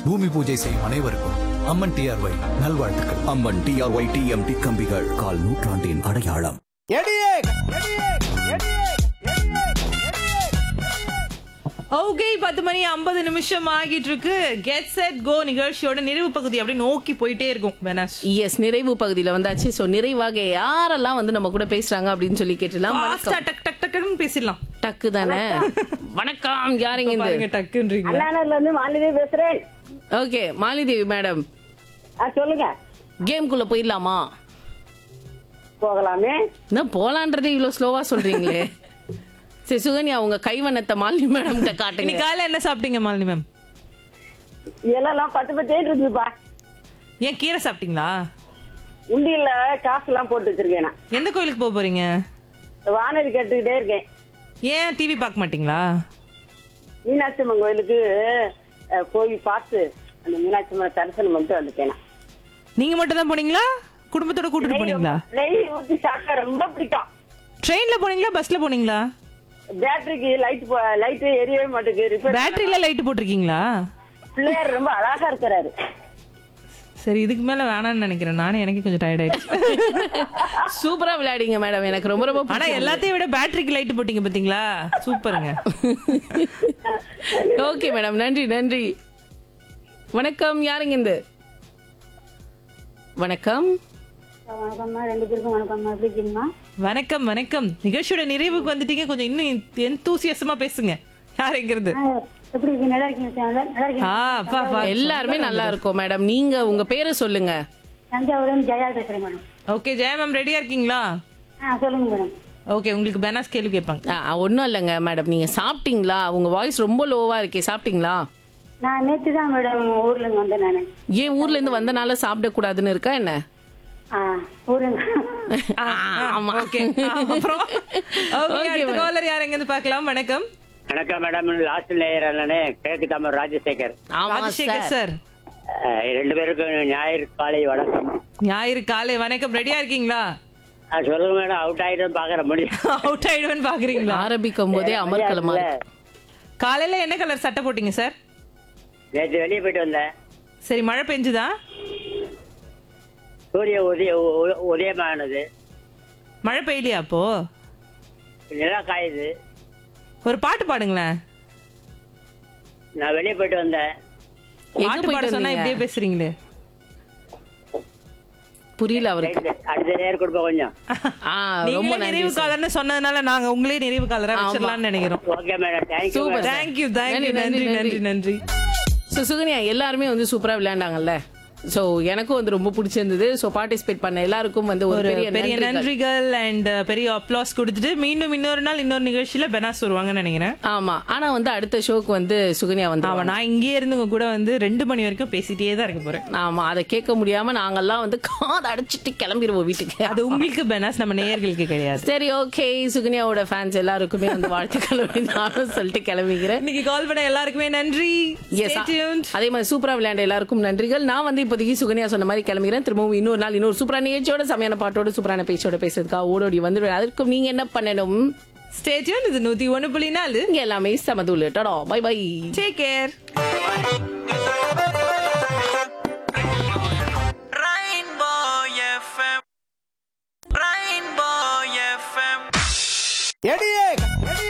பூமி பூஜை செய்யும் அனைவருக்கும் அம்மன் டிஆர்ஒய் நல்வாழ்த்துக்கள் அம்மன் டிஆர்ஒய் டிஎம்டி கம்பிகள் கால் நூற்றாண்டின் அடையாளம் ஓகே பத்து மணி ஐம்பது நிமிஷம் ஆகிட்டு இருக்கு கெட் செட் கோ நிகழ்ச்சியோட நிறைவு பகுதி அப்படியே நோக்கி போயிட்டே இருக்கும் பெனாஸ் எஸ் நிறைவு பகுதியில வந்தாச்சு சோ நிறைவாக யாரெல்லாம் வந்து நம்ம கூட பேசுறாங்க அப்படின்னு சொல்லி கேட்டலாம் ஃபாஸ்டா டக் டக் டக்குன்னு பேசிடலாம் டக்கு தானே வணக்கம் யாருங்க இந்த பாருங்க டக்குன்றீங்க அண்ணாநகர்ல இருந்து மாலினி பேசுறேன் ஓகே மாலிதேவி மேடம் ஆ, சொல்லுங்க கேம்குள்ள போயிடலாமா போகலாமே என்ன போலான்றதே இவ்வளவு ஸ்லோவா சொல்றீங்களே சரி சுகன்யா உங்க கைவண்ணத்தை மாலினி மேடம் கிட்ட காட்டுங்க இன்னைக்கு காலையில என்ன சாப்பிட்டீங்க மாலினி மேம் எல்லாம் பத்து பத்தேன்னு இருக்குப்பா ஏன் கீரை சாப்பிட்டீங்களா உண்டியல்ல காசு எல்லாம் போட்டு வச்சிருக்கேன் நான் எந்த கோயிலுக்கு போக போறீங்க வானதி கேட்டுக்கிட்டே இருக்கேன் ஏன் டிவி பார்க்க மாட்டீங்களா மீனாட்சி அம்மன் கோயிலுக்கு அஹ், போய் பார்த்து அந்த மீனாட்சி அம்மன் தரிசனம் பண்ணிட்டு வந்துட்டேன் நான். நீங்க மட்டும் தான் போனீங்களா குடும்பத்தோட கூட்டிட்டு போனீங்களா நெய் ஊத்தி சாப்பிட்டா ரொம்ப பிடிக்கும் ட்ரெயின்ல போனீங்களா பஸ்ல போனீங்களா பேட்டரிக்கு லைட் லைட் எரியவே மாட்டேங்குது ரிப்பேர் பேட்டரியில லைட் போட்டிருக்கீங்களா பிள்ளையார் ரொம்ப அழகா இருக்கிறாரு சரி இதுக்கு மேல வேணாம்னு நினைக்கிறேன் நானே எனக்கு கொஞ்சம் டயர்ட் ஆயிடுச்சு சூப்பரா விளையாடிங்க மேடம் எனக்கு ரொம்ப ரொம்ப ஆனா எல்லாத்தையும் விட பேட்டரிக்கு லைட் போட்டீங்க பாத்தீங்களா சூப்பருங்க ஓகே மேடம் நன்றி நன்றி வணக்கம் யாருங்க இந்த வணக்கம் வணக்கம்மா ரெண்டு பேருக்கும் வணக்கம்மா எப்படி இருக்கீங்கம்மா வணக்கம் வணக்கம் நிகழ்ச்சியோட நிறைவுக்கு வந்துட்டீங்க கொஞ்சம் இன்னும் எந்தூசியசமா பேசுங்க யார் எங்கிறது எப்படி இருக்கீங்க நல்லா இருக்கீங்க நல்லா இருக்கீங்க ஆ அப்பா அப்பா எல்லாருமே நல்லா இருக்கோம் மேடம் நீங்க உங்க பேரை சொல்லுங்க தஞ்சாவூர் ஜெயா பேசுறேன் மேடம் ஓகே ஜெயா மேம் ரெடியா இருக்கீங்களா ஆ சொல்லுங்க மேடம் ஓகே உங்களுக்கு பெனாஸ் கேள்வி கேட்பாங்க ஒன்றும் இல்லைங்க மேடம் நீங்க சாப்பிட்டீங்களா உங்க வாய்ஸ் ரொம்ப லோவா இருக்கே சாப்பிட்டீங்களா நான் நேற்று தான் மேடம் ஊர்ல இருந்து வந்தேன் நானு ஏன் ஊர்ல இருந்து வந்தனால சாப்பிடக்கூடாதுன்னு இருக்கா என்ன ஆ ஊருங்க ஆமா ஓகே அப்புறம் ஓகே அடுத்த காலர் யார் எங்க இருந்து பார்க்கலாம் வணக்கம் வணக்கம் மேடம் லாஸ்ட் லேயர் அண்ணனே கிழக்கு தமிழ் ராஜசேகர் ஆமா ராஜசேகர் சார் சார் அஹ், ரெண்டு பேருக்கும் ஞாயிறு காலை வணக்கம் ஞாயிறு காலை வணக்கம் ரெடியா இருக்கீங்களா அஹ், சொல்லுங்க மேடம் அவுட் ஆயிடும் பாக்குற முடியும் அவுட் ஆயிடுவேன்னு பாக்குறீங்களா ஆரம்பிக்கும் போதே அமர்க்கலமா இருக்கு காலையில என்ன கலர் சட்டை போட்டீங்க சார் நேற்று வெளியே போயிட்டு வந்தேன் சரி மழை பெஞ்சுதா சூரிய உதய உ- உதயமானது மழை பெய்யலையா அப்போ நிலா காயுது ஒரு பாட்டு பாடுங்களேன் நான் வெளியே போயிட்டு வந்தேன் எங்க பாட்டு பாட போயிட்டு சொன்னா வந்தீங்க? இப்படியே பேசுறீங்களே புரியல அவருக்கு ரைட்டு. அடுத்த நேரம் கொடுப்போம் கொஞ்சம் ஆ ரொம்ப நீங்களே நன்றி நிறைவு சார். காலர்னு சொன்னதுனால நாங்க உங்களே நிறைவு காலரா ஆமா. வச்சிடலாம்னு நினைக்கிறோம் okay madam thank you Super. Madam thank you thank you நன்றி, நன்றி நன்றி, நன்றி நன்றி So, சுகன்யா எல்லாருமே வந்து சூப்பரா விளையாண்டாங்கல்ல சோ எனக்கும் வந்து ரொம்ப பிடிச்சிருந்தது சோ பார்ட்டிசிபேட் பண்ண எல்லாருக்கும் வந்து ஒரு ஒரு பெரிய பெரிய நன்றிகள். நன்றிகள் அண்ட் பெரிய அப்ளாஸ் கொடுத்துட்டு மீண்டும் இன்னொரு நாள் இன்னொரு நிகழ்ச்சியில பெனாஸ் வருவாங்கன்னு நினைக்கிறேன் ஆமா ஆனா வந்து அடுத்த ஷோக்கு வந்து சுகன்யா வந்து ஆமா நான் இங்கேயே இருந்து உங்க கூட வந்து ரெண்டு மணி வரைக்கும் பேசிட்டே தான் இருக்க போறேன் ஆமா அதை கேட்க முடியாம நாங்கெல்லாம் வந்து காது அடைச்சிட்டு கிளம்பிடுவோம் வீட்டுக்கு அது உங்களுக்கு பெனாஸ் நம்ம நேயர்களுக்கு கிடையாது சரி ஓகே சுகன்யாவோட ஃபேன்ஸ் எல்லாருக்குமே வந்து வாழ்த்துக்கள் அப்படின்னு நானும் சொல்லிட்டு கிளம்பிக்கிறேன் இன்னைக்கு கால் பண்ண எல்லாருக்குமே நன்றி Yes, Stay tuned. அதே மாதிரி சூப்பரா விளையாண்ட எல்லாருக்கும் நன்றிகள் நான் வந்து இப்போதைக்கு சுகன்யா சொன்ன மாதிரி கிளம்புகிறேன் திரும்பவும் இன்னொரு நாள் இன்னொரு சூப்பரான நிகழ்ச்சியோட செமையான பாட்டோட சூப்பரான பேச்சோட பேசுறதுக்காக ஓடோடி வந்துடுவேன் அதற்கும் நீங்க என்ன பண்ணணும் Stay tuned. இது நூத்தி ஒண்ணு புள்ளி நாலு இங்க எல்லாமே சமதூள் டடா பை பை டேக் கேர்